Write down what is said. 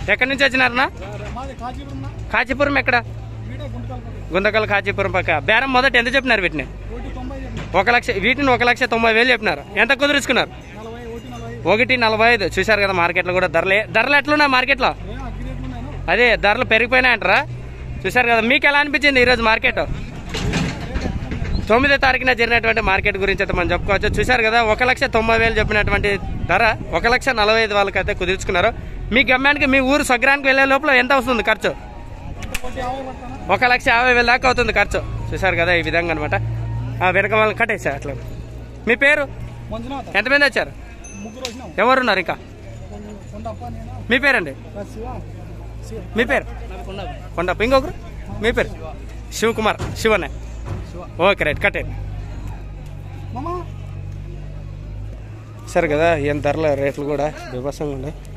ఎక్కడి నుంచి వచ్చినారనా మాది కాజీపురం కాచీపురం ఎక్కడ వీడే గుంటకల్ గుంతకల్ కాచీపురం పక్క బేరం మొదట ఎంత చెప్పినారు వీటిని ఒకటి తొంభై చెప్పిన ఒక లక్ష వీటిని ఒక లక్ష తొంభై వేలు చెప్పినారు ఎంత కుదురుచుకున్నారు నలభై ఒకటి నలభై ఒకటి నలభై ఐదు చూశారు కదా మార్కెట్లో కూడా ధరలే ధరలు ఎట్లున్నాయి మార్కెట్లో ఏ అగ్గి రేట్లు ఉన్నాయను అదే ధరలు పెరిగిపోయినాయంటారా చూశారు కదా మీకు ఎలా అనిపించింది ఈరోజు మార్కెట్ తొమ్మిదో తారీఖున జరిగినటువంటి మార్కెట్ గురించి అయితే మనం చెప్పుకోవచ్చు చూశారు కదా ఒక లక్ష తొంభై వేలు చెప్పినటువంటి ధర ఒక లక్ష నలభై ఐదు వాళ్ళకైతే కుదుర్చుకున్నారు మీ గమ్యానికి మీ ఊరు స్వగ్రానికి వెళ్ళే లోపల ఎంత వస్తుంది ఖర్చు ఒకటి యాభై పడతాను ఒక లక్ష యాభై వేల దాకా అవుతుంది ఖర్చు చూశారు కదా ఈ విధంగా అనమాట వెనక వాళ్ళని కట్టేసారు అట్లా మీ పేరు మంజునాథ్ ఎంతమంది వచ్చారు ముగ్గురు వచ్చినాం ఎవరున్నారు ఇంకా కొండప్ప నేను మీ పేరండి శివ శివ మీ పేరు కొండప్ప ఇంకొకరు మీ పేరు శివకుమార్ శివనే ఓకే రైట్ కట్టండి మామా సరే కదా ఏం ధరల రేట్లు కూడా బీభత్సంగా ఉన్నాయి